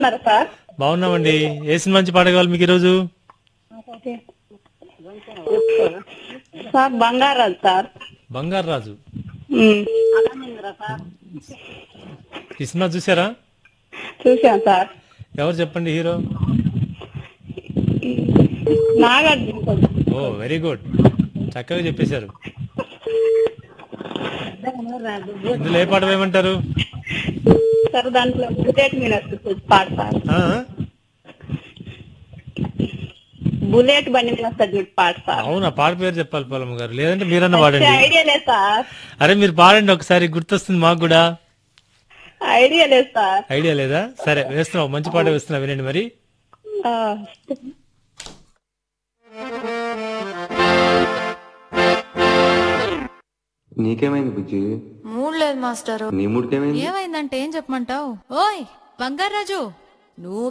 ఉన్నారు సార్ బాగున్నామండి ఏ సినిమా నుంచి పాట కావాలి మీకు ఈరోజు సార్ బంగారాజు సార్ బంగారు రాజు ఉమ్. ఈ సినిమా చూసారా చూశాను సార్ ఎవరు చెప్పండి hero Nagarjuna oh very good చక్కగా చెప్పేశారు ఇందులో ఏ పాట వేయమంటారు సార్ దాంట్లో బుల్లెట్ మీద వస్తుంది పాట సార్ ఆ? బుల్లెట్ బండి మీద వస్తుంది చూడు పాట సార్ అవునా పాట పేరు చెప్పాలి పొలమ్మ గారు లేదంటే మీరన్నా పాడండి ఐడియా లేదు సార్ అరే మీరు పాడండి ఒకసారి గుర్తొస్తుంది మాకు కూడా ఐడియా లేదు సార్ ఐడియా లేదా సరే వేస్తున్నావు మంచి పాట వేస్తున్నావు వినండి మరి ఆ, నీకేమైంది బుజ్జి మూడ్ లేదు మాస్టరు నీ మూడికేమైంది ఏమైందంటే ఏం చెప్పమంటావు ఓయ్ బంగారాజు నువ్వు